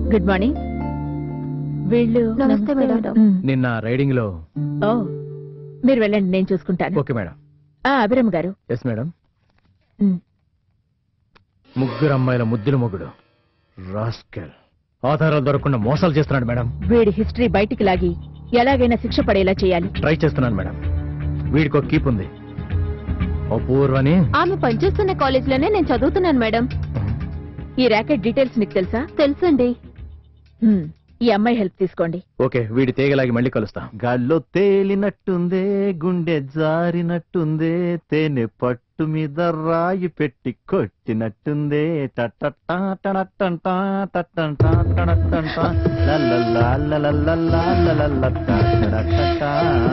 Good morning వీళ్ళు నమస్తే, madam. మ్, నిన్న రైడింగ్ లో ఓ మీరు వెళ్ళండి నేను చూసుకుంటాను ఓకే మేడం ఆ అభిరమ్ గారు ఎస్ మేడం మ్, ముగ్గురు అమ్మాయిల ముద్దుల మొగుడు రాస్కెల్ ఆధారాలు దొరకకుండా మోసాలు చేస్తున్నాడు మేడం వీడి హిస్టరీ బయటికి లాగి ఎలాగైనా శిక్ష పడేలా చేయాలి ట్రై చేస్తున్నాను మేడం వీడికి ఒక కీప్ ఉంది అపూర్వని ఆమె పనిచేస్తున్న కాలేజ్ లోనే నేను చదువుతున్నాను మేడం ఈ ర్యాకెట్ డీటెయిల్స్ నీకు తెలుసా తెలుసండి మ్, ఈ అమ్మాయి హెల్ప్ తీసుకోండి ఓకే వీడి తేగలాగి మళ్ళీ కలుస్తా గాల్లో తేలినట్టుందే గుండె జారినట్టుందే తేనె పట్టు మీద రాయి పెట్టి కొట్టినట్టుందే టట్టట్టా టనట్టంటా టట్టంటా టనట్టంటా లల్లల్లా లల్లల్లా లల్లల్లా టట్టట్టా.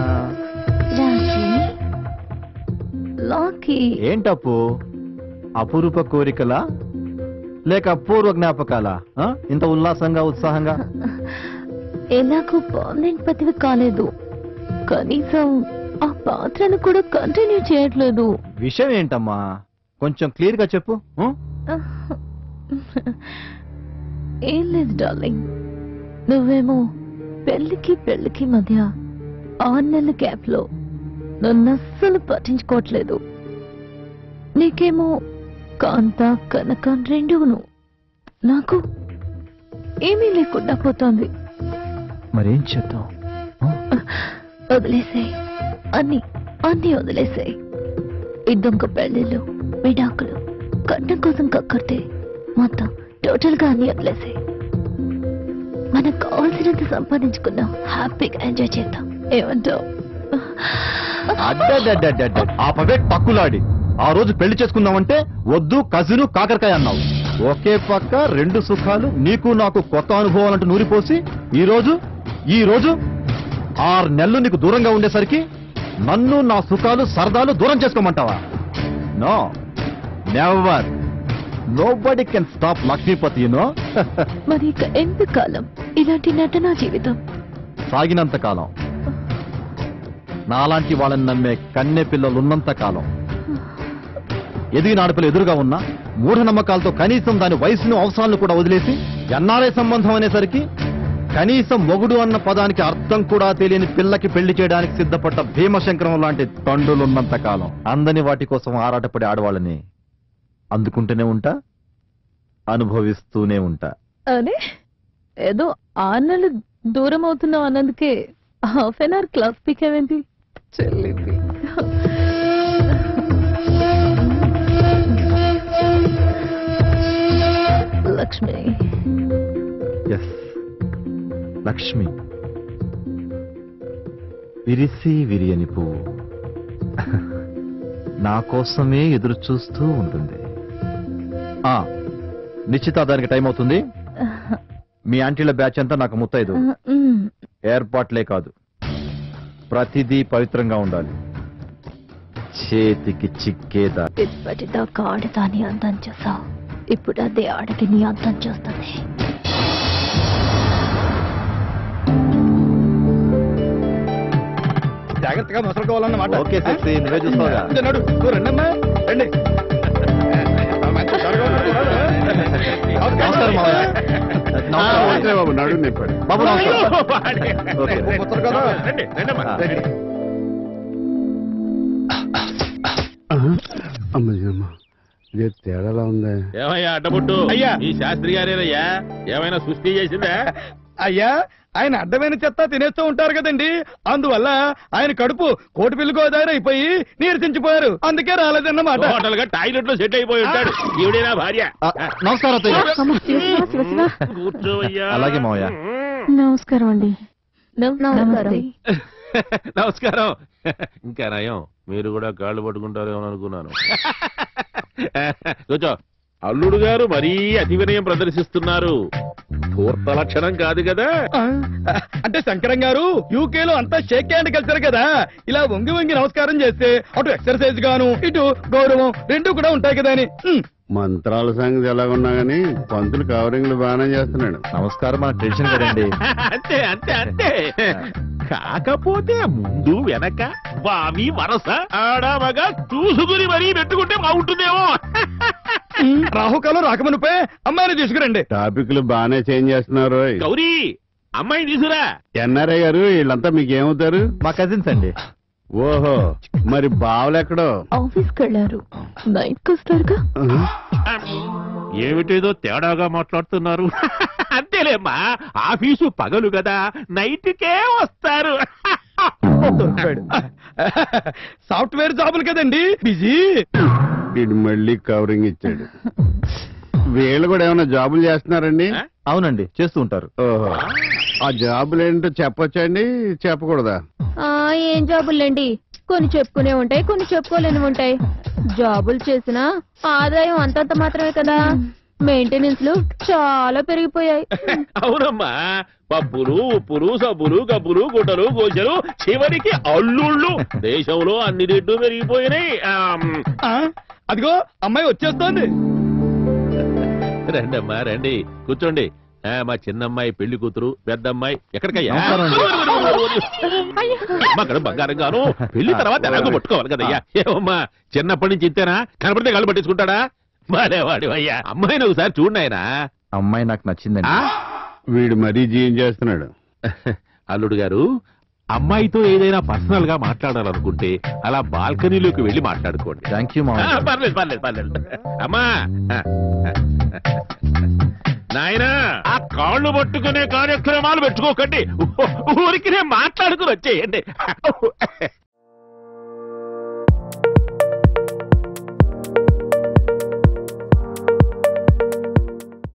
లాకీ ఏంటప్పు అపురూప కోరికలా లేక అపూర్వ జ్ఞాపకాలా ఆ? ఇంత ఉల్లాసంగా ఉత్సాహంగా ఎలాగో పర్మనెంట్ పదవి కాలేదు కనీసం ఆ పాత్రను కూడా కంటిన్యూ చేయట్లేదు విషయం ఏంటమ్మా కొంచెం క్లియర్ గా చెప్పు ఆ? ఏం లేదు డార్లింగ్ నువ్వేమో పెళ్లికి పెళ్లికి మధ్య ఆరు నెలల గ్యాప్ లో నన్ను అస్సలు పట్టించుకోవట్లేదు నీకేమో కాంత కనకం రెండును నాకు ఏమీ లేకుండా పోతోంది మరేం చేద్దాం ఆ? వదిలేసాయి అన్ని అన్ని వదిలేసాయి ఇద్దొంక పెళ్లిళ్ళు విడాకులు కట్నం కోసం కక్కడితే మొత్తం టోటల్ గా అన్ని వదిలేసాయి మనకు కావాల్సినంత సంపాదించుకుందాం హ్యాపీగా ఎంజాయ్ చేద్దాం ఏమంటావు అడ్డడ్డడ్డడ్డడ్డ. ఆ పవే పక్కులాడి ఆ రోజు పెళ్లి చేసుకుందామంటే వద్దు కజిను కాకరకాయ అన్నావు ఒకే పక్క రెండు సుఖాలు నీకు నాకు కొత్త అనుభవాలంటూ నూరిపోసి ఈ రోజు ఈ రోజు ఆరు నెలలు నీకు దూరంగా ఉండేసరికి నన్ను నా సుఖాలు సరదాలు దూరం చేసుకోమంటావా no never nobody can stop Lakshmipathi you know మరి ఇక ఎంతకాలం ఇలాంటి నటనా జీవితం సాగినంత కాలం నాలాంటి వాళ్ళని నమ్మే కన్నె పిల్లలు ఉన్నంత కాలం ఎదిగిన ఆడపిల్ల ఎదురుగా ఉన్నా మూఢనమ్మకాలతో కనీసం దాని వయసును అవసరాలను కూడా వదిలేసి ఎన్ఆర్ఐ సంబంధం అనేసరికి కనీసం మొగుడు అన్న పదానికి అర్థం కూడా తెలియని పిల్లకి పెళ్లి చేయడానికి సిద్ధపడ్డ భీమశంకరం లాంటి తండ్రులున్నంత కాలం అందని వాటి కోసం ఆరాటపడే ఆడవాళ్ళని అందుకుంటూనే ఉంటా అనుభవిస్తూనే ఉంటా అరే ఏదో ఆరు నెలలు దూరం అవుతున్నావు అన్నందుకే హాఫ్ అన్ అవర్ క్లాస్ పీకేవేంటి చెల్లింది లక్ష్మి ఎస్ లక్ష్మి విరిసి విరియని పువ్వు నా కోసమే ఎదురు చూస్తూ ఉంటుంది ఆ నిశ్చితార్థానికి టైం అవుతుంది మీ ఆంటీల బ్యాచ్ అంతా నాకు ముత్తైదు మ్మ్. ఏర్పాట్లే కాదు ప్రతిదీ పవిత్రంగా ఉండాలి చేతికి చిక్కేదా ఇప్పటిదాకా ఆడదాని అందం చూసావు ఇప్పుడు అదే ఆడది నీ అందం చూస్తుంది జాగ్రత్తగా మసలుకోవాలన్నమాట ఓకే సెక్సీ నువ్వే చూస్తావుగా ఇదే నడు నువ్వు రండమ్మా రండి మంచి త్వరగా ఉండండి. నమస్కారం మావయ్య నమస్కారం బాబు నడు నింపాడు బాబు నమస్కారం ఓకే ముచ్చరు కదా రండి రండమ్మా ఆ. రండి. అమ్మమ్మ ఇదే తేడాలా ఉంది ఏమయ్యా అడ్డబుట్టు అయ్యా. ఈ శాస్త్రి గారేనయ్యా ఏమైనా సృష్టి చేసిందా అయ్యా ఆయన అడ్డమైన చెత్త తినేస్తూ ఉంటారు కదండి అందువల్ల ఆయన కడుపు కోటి పిల్లి గోదావరి అయిపోయి నీరసించిపోయారు అందుకే రాలేదన్నమాట టోటల్ గా టాయిలెట్ లో సెట్ అయిపోయి ఉంటాడు ఈవిడేనా భార్య ఆ, నమస్కారం అత్తయ్య గారు. కూర్చోవయ్యా అలాగే మావయ్య నమస్కారం అండి నమస్కారం నమస్కారం ఇంకా నయం మీరు కూడా కాళ్ళు పట్టుకుంటారేమో అనుకున్నాను కూర్చో అల్లుడు గారు మరీ అతి వినయం ప్రదర్శిస్తున్నారు పూర్త లక్షణం కాదు కదా ఆ, అంటే శంకరం గారు యూకే లో అంతా షేక్ హ్యాండ్ కల్చర్ కదా ఇలా వంగి వంగి నమస్కారం చేస్తే అటు ఎక్సర్సైజ్ గాను ఇటు గౌరవం రెండు కూడా ఉంటాయి కదా అని ఉమ్. మంత్రాల సంగతి ఎలాగున్నా గానీ పంతులు కవరింగ్లు బాగానే చేస్తున్నాడు నమస్కారం మన ట్రెడిషన్ కదండి అంతే అంతే అంతే కాకపోతే ముందు వెనక వావి వరస ఆడ మగ చూసుకుని మరీ పెట్టుకుంటే బాగుంటుందేమో రాహుకాలం రాకమనుపే అమ్మాయిని తీసుకురండి టాపిక్లు బాగానే చేంజ్ చేస్తున్నారు గౌరీ అమ్మాయిని తీసురా ఎన్ఆర్ఐ గారు వీళ్ళంతా మీకు ఏమవుతారు మా కజిన్స్ అండి ఓహో మరి బావలెక్కడో ఆఫీస్కి వెళ్ళారు నైట్కి వస్తారుగా ఏమిటేదో తేడాగా మాట్లాడుతున్నారు అంతేలేమ్మా ఆఫీసు పగలు కదా నైట్కే వస్తారు సాఫ్ట్వేర్ జాబులు కదండి బిజీ వీడు మళ్ళీ కవరింగ్ ఇచ్చాడు వీళ్ళు కూడా ఏమైనా జాబులు చేస్తున్నారండి ఆ? అవునండి చేస్తూ ఉంటారు ఓహో ఆ జాబులు ఏంటో చెప్పొచ్చండి చెప్పకూడదా ఆ ఏం జాబులండి కొన్ని చెప్పుకునే ఉంటాయి కొన్ని చెప్పుకోలేనివి ఉంటాయి జాబులు చేసినా ఆదాయం అంతంత మాత్రమే కదా మెయింటెనెన్స్ లు చాలా పెరిగిపోయాయి అవునమ్మా పప్పులు ఉప్పులు సబ్బులు గబ్బులు గుడ్డలు గోజలు చివరికి అల్లుళ్ళు దేశంలో అన్ని రేట్లు పెరిగిపోయినాయి ఆమ్, ఆ, అదిగో అమ్మాయి వచ్చేస్తోంది రండమ్మా రండి కూర్చోండి ఆ, మా చిన్నమ్మాయి పెళ్లి కూతురు పెద్దమ్మాయి ఎక్కడికయ్యా నమస్కారం అండి. అమ్మ అక్కడ బంగారం గాను పెళ్లి తర్వాత ఎలాగో పట్టుకోవాలి కదయ్యా ఏమమ్మా చిన్నప్పటి నుంచి ఇంతేనా కనపడితే కాళ్ళు పట్టించుకుంటాడా మాలేవాడి అయ్యా అమ్మాయిని ఒకసారి చూడండి అమ్మాయి నాకు నచ్చిందండి ఆ వీడు మరీ జీవం చేస్తున్నాడు అల్లుడు గారు అమ్మాయితో ఏదైనా పర్సనల్ గా మాట్లాడాలనుకుంటే అలా బాల్కనీలోకి వెళ్లి మాట్లాడుకోండి థ్యాంక్ యూ మా ఆ, పర్లేదు పర్లేదు పర్లేదు అమ్మా ఆ, నాయనా ఆ కాళ్ళు పట్టుకునే కార్యక్రమాలు పెట్టుకోకండి ఊరికి నేను మాట్లాడుకుని వచ్చేయండి